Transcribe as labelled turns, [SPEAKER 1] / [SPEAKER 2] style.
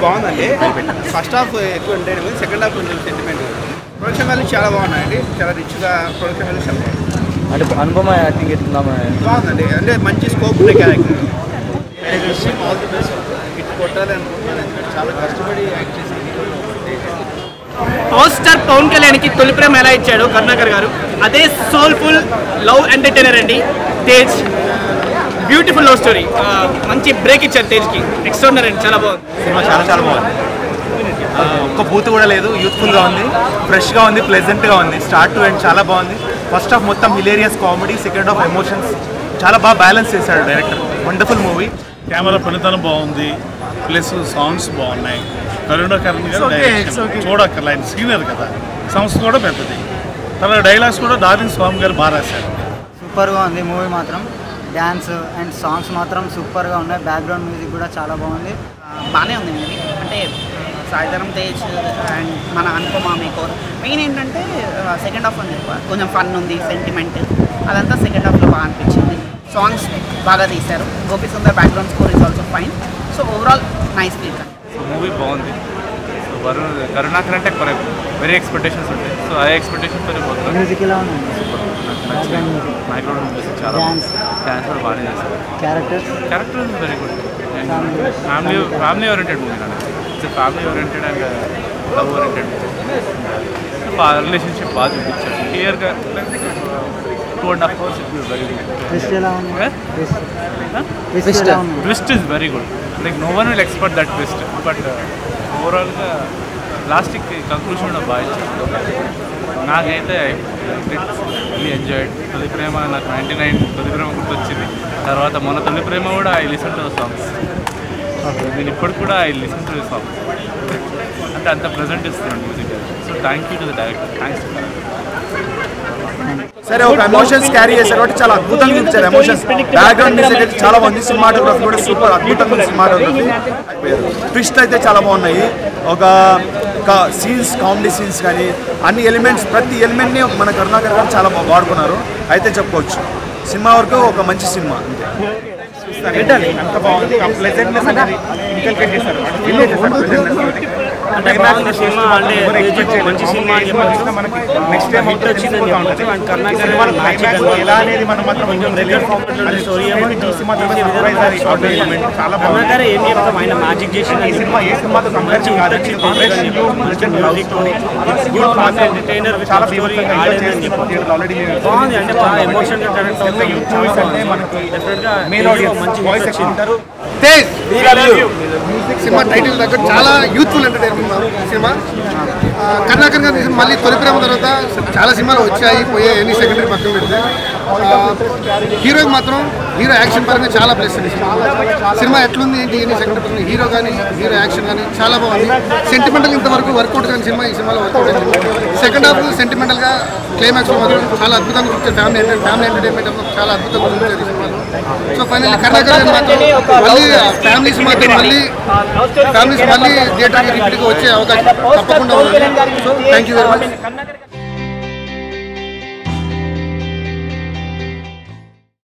[SPEAKER 1] బాగుందండి first half ఎక్కువ entertain ఉంది సెకండ్ హాఫ్ కొంచెం సెంటిమెంట్ ప్రొడక్షన్ వాల్యూ చాలా బాగున్నాయండి చాలా రిచ్గా ప్రొడక్షన్ వాల్యూ చాలా బాగుంది
[SPEAKER 2] అంటే అనుపమ యాక్టింగ్ ఎట్లుందామా
[SPEAKER 1] బాగుందండి అంటే మంచి స్కోప్ ఉండే character all the best hit కొట్టాలి అనుకుంటున్నాను ఎందుకంటే చాలా కష్టపడి యాక్ట్ చేసి
[SPEAKER 3] పవర్ స్టార్ పవన్ కళ్యాణ్కి తొలి ప్రేమ ఎలా ఇచ్చాడు కరుణాకర్ గారు అదే సోల్ఫుల్ లవ్ ఎంటర్టైనర్ అండి తేజ్ బ్యూటిఫుల్ లవ్ స్టోరీ మంచి బ్రేక్ ఇచ్చారు తేజ్కి ఎక్స్ట్రాడినరీ అండి చాలా బాగుంది
[SPEAKER 4] సినిమా చాలా చాలా బాగుంది ఆ, ఒక్క బూత్ కూడా లేదు యూత్ఫుల్గా ఉంది ఫ్రెష్గా ఉంది ప్లెజెంట్గా ఉంది స్టార్ట్ టు ఎండ్ చాలా బాగుంది ఫస్ట్ హాఫ్ మొత్తం hilarious comedy second half emotions చాలా బాగా బ్యాలెన్స్ చేశాడు డైరెక్టర్ వండర్ఫుల్ మూవీ
[SPEAKER 5] కెమెరా పనితనం బాగుంది ప్లస్ సాంగ్స్ బాగున్నాయి కరుణాకరణ్ గారు డైరెక్షన్ చూడక్కర్లా ఆయన సీనియర్ కదా సంస్థ కూడా పెద్దది తన డైలాగ్స్ కూడా దారిని స్వామి గారు బాగా రాశారు
[SPEAKER 6] సూపర్గా ఉంది మూవీ మాత్రం డ్యాన్స్ అండ్ సాంగ్స్ మాత్రం సూపర్గా ఉన్నాయి బ్యాక్గ్రౌండ్ మ్యూజిక్ కూడా చాలా బాగుంది
[SPEAKER 7] బాగానే ఉంది మూవీ అంటే సాయిధరం తేజ్ అండ్ మన అనుపమ మేకోర్ మెయిన్ ఏంటంటే సెకండ్ హాఫ్ ఉంది కొంచెం ఫన్ ఉంది సెంటిమెంట్ అదంతా సెకండ్ హాఫ్లో బాగా అనిపించింది సాంగ్స్ బాగా తీశారు Gopi Sundar background score is also fine so overall nice feel
[SPEAKER 8] movie బాగుంది సో వరుణ్ కరుణాకర్ అంటే వెరీ ఎక్స్పెక్టేషన్స్ ఉంటాయి సో ఆ ఎక్స్పెక్టేషన్స్ తో పోతున్నాను
[SPEAKER 6] మ్యూజిక్ ఎలా ఉంది బ్యాక్గ్రౌండ్ మ్యూజిక్
[SPEAKER 8] మైక్రోడ్ మూవీస్ చాలా
[SPEAKER 6] Dance.
[SPEAKER 8] డాన్స్ కూడా బాగానే చేశారు
[SPEAKER 6] characters
[SPEAKER 8] character very good family family oriented movie నాకు it's family oriented and love oriented బాగా రిలేషన్షిప్ బాగా చూపించారు క్లియర్గా two and half hours it very good
[SPEAKER 6] twist ఎలా ఉంది
[SPEAKER 8] Eh?
[SPEAKER 6] ట్విస్ట్ ట్విస్ట్ ఎలా ఉంది
[SPEAKER 8] twist is very good like no one will expect that twist but ఓవరాల్గా లాస్ట్కి కంక్లూషన్ కూడా బాగా ఇచ్చారు నాకైతే రియలీ ఎంజాయ్డ్ తొలి ప్రేమ నాకు నైంటీ నైన్ తొలి ప్రేమ గుర్తొచ్చింది తర్వాత మొన్న తొలి ప్రేమ కూడా ఐ లిసన్ టు సాంగ్స్ నేను ఇప్పటికి కూడా ఐ లిసన్ టు సాంగ్స్ అంటే అంత ప్రజెంట్ ఇస్తున్నాను music so thank you to the director thanks
[SPEAKER 4] సరే ఒక ఎమోషన్స్ క్యారీ చేశారు కాబట్టి చాలా అద్భుతంగా చూపించారు ఎమోషన్స్ బ్యాక్గ్రౌండ్ మ్యూజిక్ అయితే చాలా బాగుంది సినిమాటోగ్రఫీ కూడా సూపర్ అద్భుతంగా ఉంది సినిమాటోగ్రఫీ ట్విస్ట్ అయితే చాలా బాగున్నాయి ఒక సీన్స్ కామెడీ సీన్స్ కానీ అన్ని ఎలిమెంట్స్ ప్రతి ఎలిమెంట్ని మన కరుణాకర్ గారు చాలా బాగా వాడుకున్నారు అయితే చెప్పుకోవచ్చు సినిమా వరకు ఒక మంచి సినిమా అంతే
[SPEAKER 1] అంత బాగుంది ప్లెజెంట్నెస్ అనేది ఇంకల్కేట్ చేశారు ఫీల్ చేశారు
[SPEAKER 3] అంటే బాగుంది సినిమా అంటే మంచి సినిమా అని చెప్పచ్చు
[SPEAKER 1] మనకి నెక్స్ట్ టైం
[SPEAKER 3] హిట్ వచ్చిందని చెప్పచ్చు అండ్ కర్ణాకర్
[SPEAKER 1] క్లైమాక్స్ ఎలా అనేది మనం మాత్రం
[SPEAKER 3] కొంచెం రెగ్యులర్ ఫార్మాట్ లో స్టోరీ
[SPEAKER 1] చూసి మాత్రం surprise షార్ట్ ఎలిమెంట్ చాలా బాగుంది
[SPEAKER 3] కర్ణాకర్ ఏం చెప్తాం ఆయన మ్యాజిక్ చేసిన
[SPEAKER 1] ఈ సినిమా ఏ సినిమాతో కంపారిజన్ కాదు
[SPEAKER 3] మంచి మ్యూజిక్ ఎంటర్టైనర్
[SPEAKER 1] చాలా
[SPEAKER 3] స్టోరీ
[SPEAKER 1] beautiful గా
[SPEAKER 3] ఆడేదని చెప్పచ్చు
[SPEAKER 1] ఆల్రెడీ
[SPEAKER 3] బాగుంది అంటే బాగా ఎమోషన్ గా కనెక్ట్ అవుతుంది
[SPEAKER 1] యూత్ మూవీస్ అంటే మనకి
[SPEAKER 3] డెఫినెట్ గా
[SPEAKER 1] మెయిన్ ఆడియన్స్
[SPEAKER 3] మంచి
[SPEAKER 1] వాయిస్
[SPEAKER 3] hit
[SPEAKER 1] ఎక్కువ
[SPEAKER 3] వచ్చింది.
[SPEAKER 1] ఉంటారు
[SPEAKER 9] తేజ్ సినిమా టైటిల్ దగ్గర చాలా యూత్ఫుల్ ఎంటర్టైన్మెంట్ సినిమా ఆ, కర్ణాకర్ గారి సినిమా మళ్ళీ తొలి ప్రేమ తర్వాత చాలా సినిమాలు వచ్చాయి పోయాయి ఎన్ని సెకండరీ పక్కన పెడితే హీరోకి మాత్రం హీరో యాక్షన్ పరంగా చాలా ప్లస్ ఉంది సినిమా ఎట్లుంది ఏంటి ఎన్ని సెకండరీ పక్కన హీరో కానీ హీరో యాక్షన్ కానీ చాలా బాగుంది సెంటిమెంటల్ ఇంతవరకు వర్కౌట్ కానీ సినిమా ఈ సినిమాలో వర్కౌట్ అయింది సెకండ్ హాఫ్ సెంటిమెంటల్గా క్లైమాక్స్లో మాత్రం చాలా అద్భుతంగా చూపించారు ఫ్యామిలీ ఎంటర్ ఫ్యామిలీ ఎంటర్టైన్మెంట్ చాలా అద్భుతంగా చూపించారు ఈ సినిమాలో సో ఫైనల్లీ కర్ణాకర్ గారు మాత్రం మళ్ళీ ఫ్యామిలీస్ మాత్రం మళ్ళీ ఫ్యామిలీస్ మళ్ళీ థియేటర్కి రిపీట్గా వచ్చే అవకాశం తప్పకుండా ఉంది so thank you very much